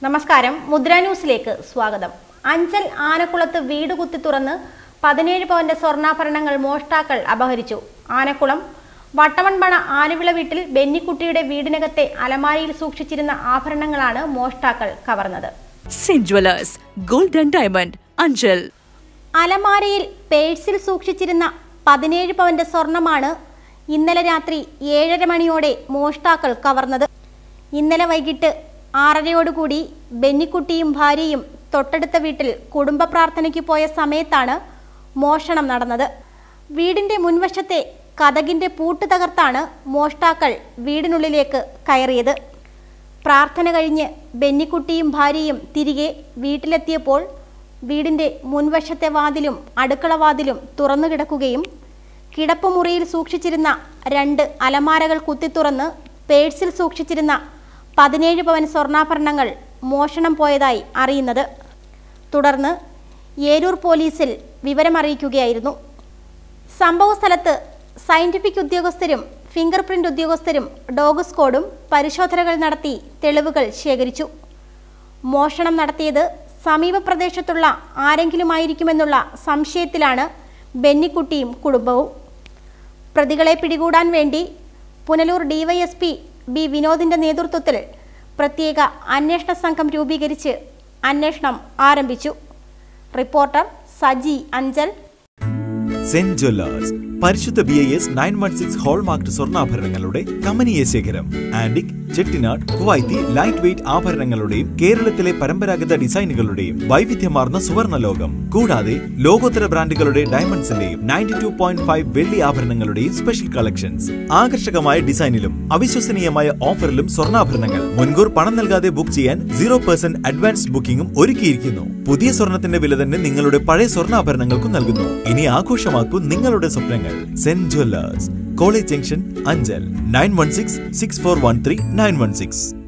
നമസ്കാരം മുദ്ര ന്യൂസിലേക്ക് സ്വാഗതം അഞ്ചൽ ആനക്കുളത്ത് വീട് കുത്തി തുറന്ന് പതിനേഴ് പവന്റെ സ്വർണ്ണാഭരണങ്ങൾ മോഷ്ടാക്കൾ അപഹരിച്ചു ആനക്കുളം വട്ടവൺപണ ആലുവിള വീട്ടിൽ ബെന്നിക്കുട്ടിയുടെ വീടിനകത്തെ അലമാരിയിൽ സൂക്ഷിച്ചിരുന്ന ആഭരണങ്ങളാണ് മോഷ്ടാക്കൾ കവർന്നത് Saint Jewellers Gold and Diamond Anchal അലമാരയിൽ പേഴ്സിൽ സൂക്ഷിച്ചിരുന്ന പതിനേഴ് പവന്റെ സ്വർണമാണ് ഇന്നലെ രാത്രി ഏഴര മണിയോടെ മോഷ്ടാക്കൾ കവർന്നത് ഇന്നലെ വൈകിട്ട് ആറരയോടുകൂടി ബെന്നിക്കുട്ടിയും ഭാര്യയും തൊട്ടടുത്ത വീട്ടിൽ കുടുംബ പ്രാർത്ഥനയ്ക്ക് പോയ സമയത്താണ് മോഷണം നടന്നത് വീടിന്റെ മുൻവശത്തെ കതകിന്റെ പൂട്ട് തകർത്താണ് മോഷ്ടാക്കൾ വീടിനുള്ളിലേക്ക് കയറിയത് പ്രാർത്ഥന കഴിഞ്ഞ് ബെന്നിക്കുട്ടിയും ഭാര്യയും തിരികെ വീട്ടിലെത്തിയപ്പോൾ വീടിന്റെ മുൻവശത്തെ വാതിലും അടുക്കള വാതിലും തുറന്നു കിടക്കുകയും കിടപ്പുമുറിയിൽ സൂക്ഷിച്ചിരുന്ന രണ്ട് അലമാരകൾ കുത്തിത്തുറന്ന് പേഴ്സിൽ സൂക്ഷിച്ചിരുന്ന പതിനേഴ് പവൻ സ്വർണ്ണാഭരണങ്ങൾ മോഷണം പോയതായി അറിയുന്നത് തുടർന്ന് ഏരൂർ പോലീസിൽ വിവരമറിയിക്കുകയായിരുന്നു സംഭവസ്ഥലത്ത് സയന്റിഫിക് ഉദ്യോഗസ്ഥരും ഫിംഗർ പ്രിന്റ് ഉദ്യോഗസ്ഥരും ഡോഗ് സ്ക്വാഡും പരിശോധനകൾ നടത്തി തെളിവുകൾ ശേഖരിച്ചു മോഷണം നടത്തിയത് സമീപ പ്രദേശത്തുള്ള ആരെങ്കിലുമായിരിക്കുമെന്നുള്ള സംശയത്തിലാണ് ബെന്നിക്കുട്ടിയും കുടുംബവും പ്രതികളെ പിടികൂടാൻ വേണ്ടി പുനലൂർ ഡിവൈഎസ്പി ബി വിനോദിന്റെ നേതൃത്വത്തിൽ പ്രത്യേക അന്വേഷണ സംഘം രൂപീകരിച്ച് അന്വേഷണം ആരംഭിച്ചു reporter Saji Anchal Saint Jewellers പരിശുദ്ധ B I S nine one six hallmark സ്വർണ്ണാഭരണങ്ങളുടെ കമനീയ ശേഖരം antique Chettinad Kuwaiti light weight ആഭരണങ്ങളുടെയും കേരളത്തിലെ പരമ്പരാഗത ഡിസൈനുകളുടെയും വൈവിധ്യമാർന്ന സുവർണ്ണ ലോകം കൂടാതെ ലോകോത്തര ബ്രാൻഡുകളുടെ ഡയമണ്ട്സിന്റെയും നയൻറ്റി ടു പോയിന്റ് ഫൈവ് വെള്ളി ആഭരണങ്ങളുടെയും സ്പെഷ്യൽ കളക്ഷൻസ് ആകർഷകമായ ഡിസൈനിലും അവിശ്വസനീയമായ ഓഫറിലും സ്വർണ്ണാഭരണങ്ങൾ മുൻകൂർ പണം നൽകാതെ ബുക്ക് ചെയ്യാൻ സീറോ പെർസെന്റ് അഡ്വാൻസ് ബുക്കിംഗും ഒരുക്കിയിരിക്കുന്നു പുതിയ സ്വർണത്തിന്റെ വില തന്നെ നിങ്ങളുടെ പഴയ സ്വർണ്ണാഭരണങ്ങൾക്കും നൽകുന്നു ഇനി ആഘോഷമാക്കൂ നിങ്ങളുടെ സ്വപ്നങ്ങൾ Saint Jewellers college junction Anchal nine one six six four one three nine one six